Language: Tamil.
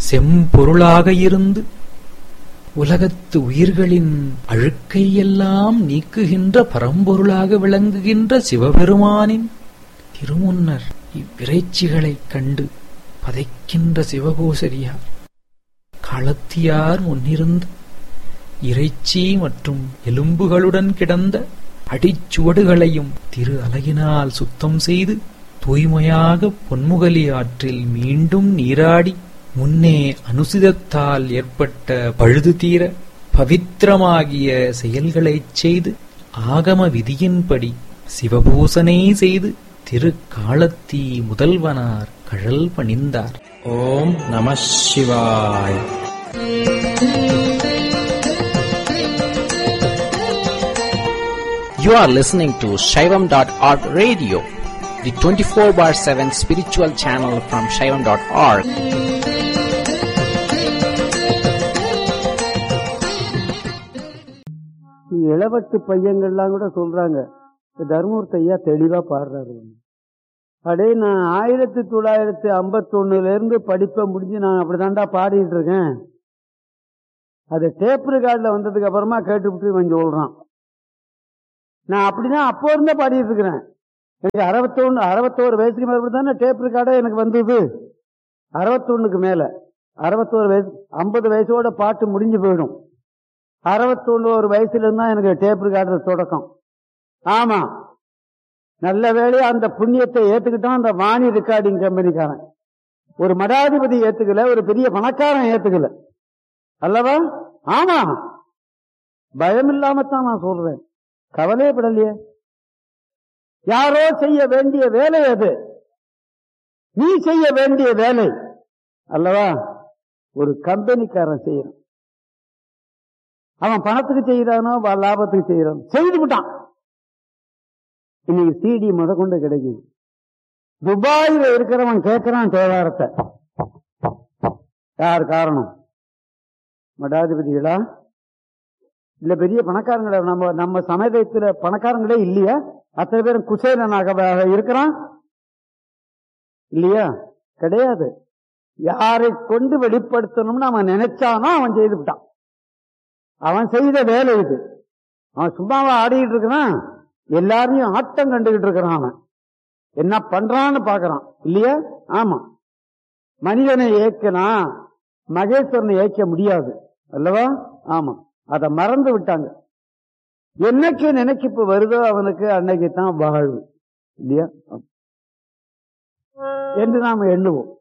செம்பொருளாக இருந்து உலகத்து உயிர்களின் அழுக்கையெல்லாம் நீக்குகின்ற பரம்பொருளாக விளங்குகின்ற சிவபெருமானின் திருமுன்னர் இவ்விரைச்சிகளைக் கண்டு பதைக்கின்ற சிவகோசரியார் களத்தியார் முன்னிருந்து இறைச்சி மற்றும் எலும்புகளுடன் கிடந்த அடிச்சுவடுகளையும் திரு அலகினால் சுத்தம் செய்து தூய்மையாக பொன்முகலி ஆற்றில் மீண்டும் நீராடி முன்னே அனுசிதத்தால் ஏற்பட்ட பழுது தீர பவித்திரமாகிய செயல்களைச் செய்து ஆகம விதியின்படி சிவபூசனை செய்து திரு காலத்தி முதல்வனார் கழல் பணிந்தார் ஓம் நம சிவாய் You are listening to Shaivam.org radio, the 24 bar 7 spiritual channel from Shaivam.org. இளவட்டு பையங்கள்லாம் கூட சொல்றாங்க இந்த தர்மூர்த்தி ஐயா தெளிவா பாடுறாரு அடே நான் ஆயிரத்தி தொள்ளாயிரத்தி ஐம்பத்தொன்னுல இருந்து படிப்பை முடிஞ்சு நான் அப்படிதான்டா பாடிட்டு இருக்கேன் அது டேப் ரெக்கார்டில் வந்ததுக்கு அப்புறமா கேட்டுவிட்டு இவன் சொல்றான் நான் அப்படிதான் அப்போ இருந்தே பாடிட்டு இருக்கிறேன் எனக்கு அறுபத்தொன்னு அறுபத்தோரு வயசுக்கு மேல தானே டேப் ரெக்கார்டே எனக்கு வந்தது அறுபத்தொன்னுக்கு மேல அறுபத்தோரு வயசு ஐம்பது வயசோட பாட்டு முடிஞ்சு போயிடும் அறுபத்தொன்னு ஒரு வயசுல இருந்தா எனக்கு டேப் ரெக்கார்டர் தொடக்கம் ஆமா நல்ல வேளையா அந்த புண்ணியத்தை ஏத்துக்கிட்டான் அந்த வாணி ரெக்கார்டிங் கம்பெனிக்காரன் ஒரு மடாதிபதி ஏத்துக்கல ஒரு பெரிய பணக்காரன் ஏத்துக்கல அல்லவா ஆமா பயம் இல்லாமத்தான் நான் சொல்றேன் கவலையப்படலையே யாரோ செய்ய வேண்டிய வேலை அது நீ செய்ய வேண்டிய வேலை அல்லவா ஒரு கம்பெனிக்காரன் செய்யறான் அவன் பணத்துக்கு செய்யறானோ வா- லாபத்துக்கு செய்யறானோ செய்து விட்டான் இன்னைக்கு சிடி முத கொண்டு கிடைக்குது துபாயில இருக்கிறவன் கேட்கிறான் தேவாரத்தை யார் காரணம் மடாதிபதிகளா இல்ல பெரிய பணக்காரங்கள நம்ம நம்ம சமயத்துல பணக்காரங்களே இல்லையா அத்தனை பேரும் குசேலனாக இருக்கிறான் இல்லையா கிடையாது யாரை கொண்டு வெளிப்படுத்தணும்னு அவன் நினைச்சானோ அவன் செய்து விட்டான் அவன் செய்த வேலை இது அவன் சும்மாவா ஆடிட்டு இருக்கிறான் எல்லாரையும் ஆட்டம் கண்டுகிட்டு இருக்கிறான் அவன் என்ன பண்றான்னு பாக்குறான் இல்லையா ஆமா மனிதனை ஏக்கனா மகேஸ்வரனை ஏக்க முடியாது அல்லவா ஆமா அதை மறந்து விட்டாங்க என்னைக்கு நினைக்கிப்பு வருதோ அவனுக்கு அன்னைக்கு தான் வாழ்வு இல்லையா என்று நாம எண்ணுவோம்